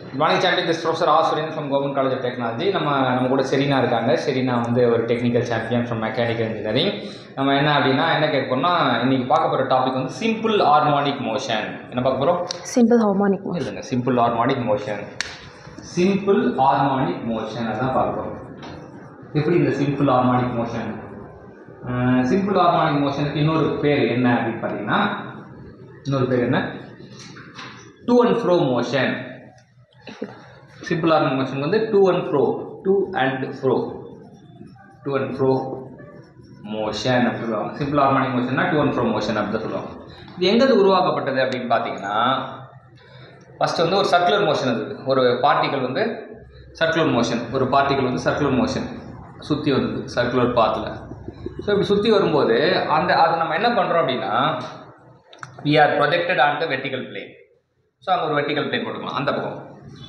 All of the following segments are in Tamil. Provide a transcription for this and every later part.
Morning champion this professor R Suren from government college of technology நம்ம நம்ம கூட செரீனா இருக்காங்க செரீனா வந்து ஒரு technical champion from mechanical engineering நம்ம என்ன அப்படின்னா என்ன கேட்க போறோம்னா இன்னைக்கு பார்க்க போகிற டாபிக் வந்து சிம்பிள் ஹார்மோனிக் மோஷன் என்ன பார்க்க போகிறோம் சிம்பிள் ஹார்மோனிக் மோஷன் இல்லைங்க simple harmonic motion simple harmonic motion அதான் பார்க்குறோம் எப்படி இந்த simple harmonic motion simple harmonic மோஷனுக்கு இன்னொரு பேர் என்ன அப்படின்னு பார்த்தீங்கன்னா இன்னொரு பேர் என்ன to and fro motion simple harmonic motion வந்து to and fro to and fro to and fro motion அப்படி சொல்லுவாங்க சிம்பிள் ஹார்மோனிக் மோஷன்னா டூ அண்ட் ஃப்ரோ மோஷன் அப்படி தான் சொல்லுவாங்க இது எங்கேருந்து உருவாக்கப்பட்டது அப்படின்னு பார்த்தீங்கன்னா ஃபஸ்ட்டு வந்து ஒரு சர்க்குலர் மோஷன் அது ஒரு பார்ட்டிக்கல் வந்து சர்க்குலர் மோஷன் ஒரு பார்ட்டிக்கல் வந்து சர்க்குலர் மோஷன் சுற்றி வருது சர்க்குலர் பாத்தில் ஸோ இப்படி சுற்றி வரும்போது அந்த அது நம்ம என்ன பண்ணுறோம் அப்படின்னா we are projected on the vertical plane so அங்கே ஒரு வெர்டிக்கல் பிளேன் போட்டுக்கலாம் அந்த பக்கம்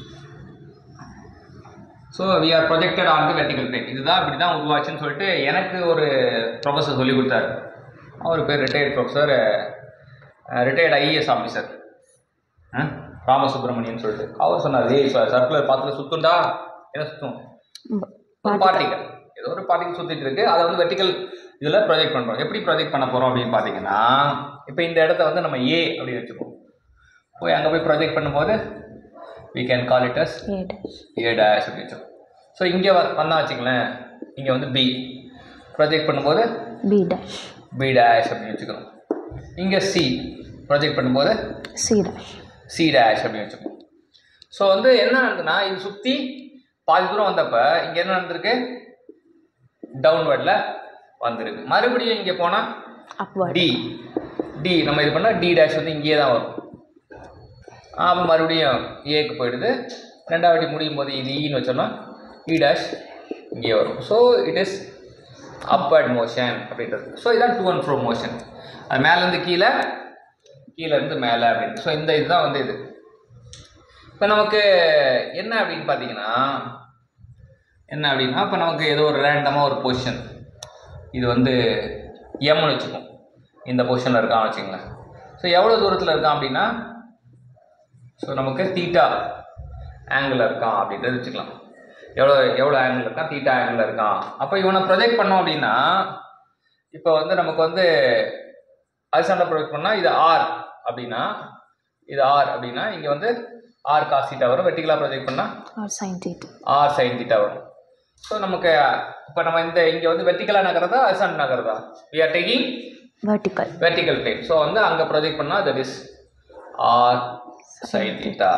so we are projected on the vertical plane இதுதான் இப்படி தான் உருவாச்சுன்னு சொல்லிட்டு எனக்கு ஒரு ப்ரொஃபஸர் சொல்லி கொடுத்தாரு அவர் பேர் retired professor retired IAS officer Ramasubramanian சொல்லிட்டு அவர் சொன்னார் ஏய் சர்க்குலர் பாத்துல சுத்துண்டா என்ன சுத்தும் ஒரு பார்ட்டிகல் ஏதோ ஒரு பார்ட்டிகல் சுத்திட்டு இருக்கு அதை வந்து வெர்டிக்கல் இதில் ப்ரொஜெக்ட் பண்ணுறோம் எப்படி ப்ரொஜெக்ட் பண்ண போகிறோம் அப்படின்னு பார்த்தீங்கன்னா இப்போ இந்த இடத்த வந்து நம்ம ஏ அப்படி வச்சுப்போம் போய் அங்கே போய் ப்ரொஜெக்ட் பண்ணும்போது we can call it as ஏட் ஏ டேஷ் அப்படி வச்சோம் ஸோ இங்கே வந்தா வச்சுங்களேன் இங்கே வந்து பி ப்ரொஜெக்ட் பண்ணும்போது பி டேஷ் பி டேஷ் அப்படின்னு வச்சுக்கணும் இங்கே சி ப்ரொஜெக்ட் பண்ணும்போது சி டேஷ் சி டேஷ் அப்படின்னு வச்சுக்கோம் ஸோ வந்து என்ன நடந்ததுன்னா இது சுற்றி பாதி தூரம் வந்தப்ப இங்கே என்ன நடந்திருக்கு டவுன்வர்டில் வந்திருக்கு மறுபடியும் இங்கே போனால் அப்வர்ட் டி டி நம்ம இது பண்ணால் டி டேஷ் வந்து இங்கேயே தான் வரும் அப்போ மறுபடியும் ஏக்கு போயிடுது ரெண்டாவது வாட்டி முடியும் போது இது ஈன்னு வச்சோம்னா இ டேஷ் இங்கே வரும் so it is upward motion அப்படின்றது ஸோ இதான் டூ அண்ட் ஃப்ரோ மோஷன் அது மேலேருந்து கீழே கீழேருந்து மேலே அப்படின்னு ஸோ இந்த இதுதான் வந்து இது இப்போ நமக்கு என்ன அப்படின்னு பார்த்தீங்கன்னா என்ன அப்படின்னா இப்போ நமக்கு ஏதோ ஒரு ரேண்டமாக ஒரு பொசிஷன் இது வந்து எம்னு வச்சுப்போம் இந்த பொசிஷனில் இருக்கான் வச்சுங்களேன் ஸோ எவ்வளோ தூரத்தில் இருக்கான் அப்படின்னா ஸோ நமக்கு தீட்டா ஆங்கிள் இருக்கான் அப்படின்றது வச்சுக்கலாம் எவ்வளோ எவ்வளோ ஆங்கிள் இருக்கான் தீட்டா ஆங்கிள் இருக்கான் அப்போ இவனை ப்ரொஜெக்ட் பண்ணோம் அப்படின்னா இப்போ வந்து நமக்கு வந்து அரிசாண்டில் ப்ரொஜெக்ட் பண்ணால் இது ஆர் அப்படின்னா இது ஆர் அப்படின்னா இங்கே வந்து ஆர் காஸ் தீட்டா வரும் வெட்டிக்கலாக ப்ரொஜெக்ட் பண்ணால் R sine theta R sine theta வரும் ஸோ நமக்கு இப்போ நம்ம இந்த இங்கே வந்து வெர்டிக்கலாக நகரதா அரிசாண்ட் நகரதா we are taking vertical vertical plane so வந்து அங்கே ப்ரொஜெக்ட் பண்ணால் that is R sine theta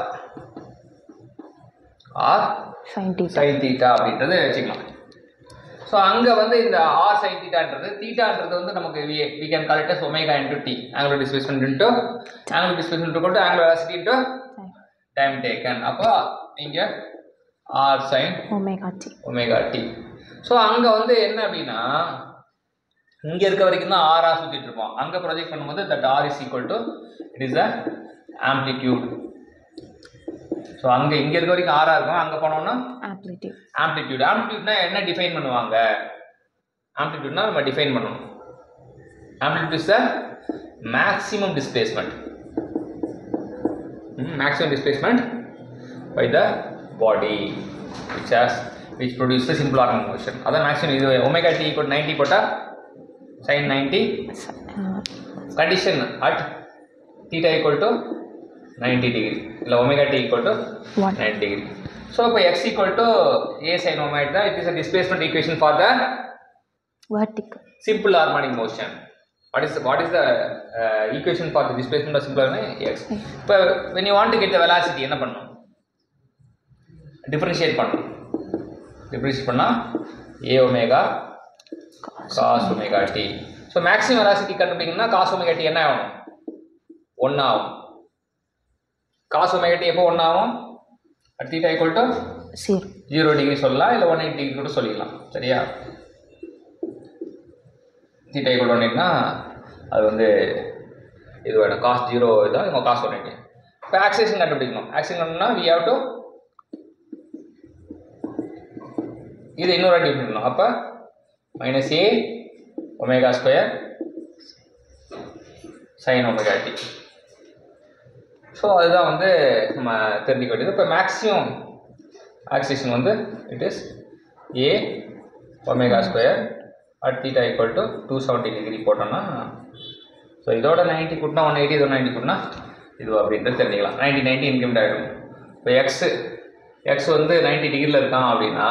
R sine theta sine theta அப்படின்றது வச்சுக்கலாம் ஸோ அங்கே வந்து இந்த ஆர் சைன் தீட்டான்றது தீட்டான்றது வந்து நமக்கு we we can call it as omega into T angular displacement into angular displacement into angular velocity into time taken அப்போ இங்கே R sine omega T omega T so அங்கே வந்து என்ன அப்படின்னா இங்கே இருக்க வரைக்கும் தான் ஆராக சுற்றிட்டு இருப்போம் அங்கே ப்ரொஜெக்ட் பண்ணும்போது that R is equal to it is a amplitude so அங்கே இங்கே இருக்க வரைக்கும் ஆறாக இருக்கும் அங்கே போனோம்னா ஆம்ப்ளிடியூட் ஆம்ப்ளிடியூட் ஆம்ப்ளிடியூட்னா என்ன டிஃபைன் பண்ணுவாங்க ஆம்ப்ளிடியூட்னா நம்ம டிஃபைன் பண்ணணும் amplitude is the maximum displacement maximum displacement by the body which has which produce the simple harmonic motion அதான் மேக்ஸிமம் இது ஒமேகா டி ஈக்குவல் நைன்ட்டி போட்டால் sine ninety condition at theta equal to ninety degree இல்லை omega T equal to one nine degree so இப்போ X equal to A sine omega T தான் it is a displacement equation for the vertical simple harmonic motion what is what is the uh, equation for the displacement of simple harmonic x இப்போ when you want to get the velocity என்ன பண்ணணும் differentiate பண்ணணும் differentiate பண்ணால் a omega cos omega t so maximum velocity கண்டுபிடிக்கணும்னா cos omega t என்ன ஆகும் ஒன்று ஆகும் cos omega t எப்போ ஒன்று ஆகும் at theta equal to zero zero degree சொல்லலாம் இல்லை ஒன் எயிட் டிகிரி கூட சொல்லிக்கலாம் சரியா தீட்டா ஈக்குவல் ஒன் எயிட்னா அது வந்து இது வேணும் காஸ்ட் ஜீரோ இதான் இவங்க காஸ்ட் ஒன் எயிட் இப்போ ஆக்சேஷன் கண்டுபிடிக்கணும் ஆக்சேஷன் கண்டுனா வி ஹவ் டு இது இன்னொரு வாட்டி பண்ணணும் அப்போ minus A omega square sine omega T so அதுதான் வந்து நம்ம தெரிஞ்சுக்க வேண்டியது இப்போ மேக்ஸிமம் ஆக்சிலேஷன் வந்து it is A omega square at theta equal to two seventy degree போட்டோம்னா ஸோ இதோட நைன்ட்டி கூட்டினா ஒன் எயிட்டி இதோட நைன்ட்டி கூட்டினா இது அப்படின்றது தெரிஞ்சுக்கலாம் நைன்ட்டி நைன்ட்டி இன்க்ரிமெண்ட் ஆகிடும் இப்போ எக்ஸு எக்ஸ் வந்து நைன்ட்டி டிகிரியில் இருக்கான் அப்படின்னா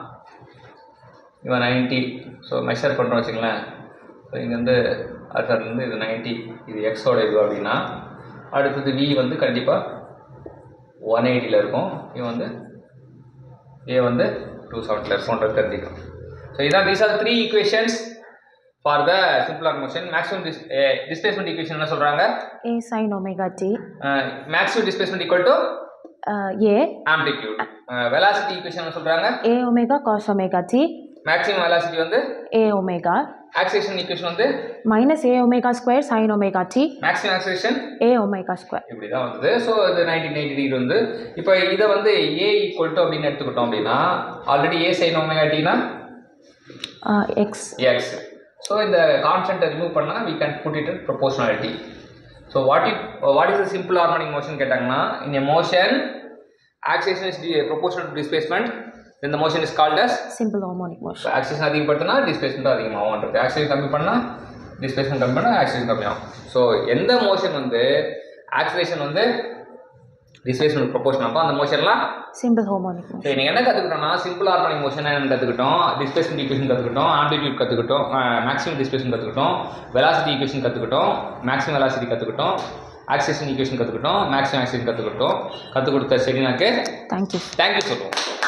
இவன் நைன்ட்டி ஸோ மெஷர் பண்ணுறோம் வச்சுங்களேன் ஸோ இங்கேருந்து அடுத்ததுலேருந்து இது நைன்ட்டி இது எக்ஸோட இது அப்படின்னா அடுத்தது வி வந்து கண்டிப்பாக ஒன் எயிட்டியில் இருக்கும் இவன் வந்து ஏ வந்து டூ செவன்ட்டியில் இருக்கும்ன்றது தெரிஞ்சுக்கும் ஸோ இதான் these are three equations for the simple motion maximum dis displacement equation என்ன சொல்கிறாங்க A sin omega t. Maximum displacement equal to Uh, A. Amplitude velocity equation என்ன சொல்கிறாங்க A omega cos omega t. Maximum velocity வந்து A omega. ஆக்சிலேஷன் ஈக்குவேஷன் வந்து Minus A omega square sin omega t. Maximum acceleration A omega square. இப்படி தான் வந்தது ஸோ இது நைன்டீன் எயிட்டி டிகிரி வந்து இப்போ இதை வந்து ஏ ஈக்குவல் டு அப்படின்னு எடுத்துக்கிட்டோம் அப்படின்னா ஆல்ரெடி ஏ சைன் ஒமேகாட்டினா Uh, X. எக்ஸ் ஸோ இந்த கான்ஸ்டன்ட்டை ரிமூவ் பண்ணால் we can put it in proportionality so what it what is simple harmonic motion கேட்டாங்கன்னா in a motion acceleration is di- proportional to displacement then the motion is called as Simple harmonic motion. So acceleration அதிகப்படுத்தினா டிஸ்பிளேஸ்மெண்ட் அதிகமாகும்ன்றது ஆக்சிலேஷன் கம்மி பண்ணால் டிஸ்பிளேஸ்மெண்ட் கம்மி பண்ணால் ஆக்சிலேஷன் கம்மியாகும் ஸோ எந்த மோஷன் வந்து ஆக்சிலேஷன் வந்து டிஸ்பிளேஸ்மெண்ட் ப்ரொபோஷன் அப்போ அந்த மோஷன்லாம் Simple harmonic motion. சரி நீங்கள் என்ன கற்றுக்கிட்டோம்னா சிம்பிள் ஹார்மோனிக் மோஷன் என்னன்னு கற்றுக்கிட்டோம் டிஸ்பிளேஸ்மெண்ட் ஈக்குவேஷன் கற்றுக்கிட்டோம் ஆம்பிடியூட் கற்றுக்கிட்டோம் மேக்ஸிமம் டிஸ்பிளேஸ்மெண்ட் கற்றுக்கிட்டோம் வெலாசிட்டி ஈக்குவேஷன் கற்றுக்கிட்டோம் மேக்ஸிமம் வெலாசிட்டி கற்றுக்கிட்டோம் ஆக்சிலேஷன் ஈக்குவேஷன் கற்றுக்கிட்டோம் மேக்ஸிமம் ஆக்சிலேஷன் கற்றுக்கிட்டோம் கற்றுக் கொடுத்த சரினாக்கு Thank you. தேங்க்யூ சொல்லுவோம்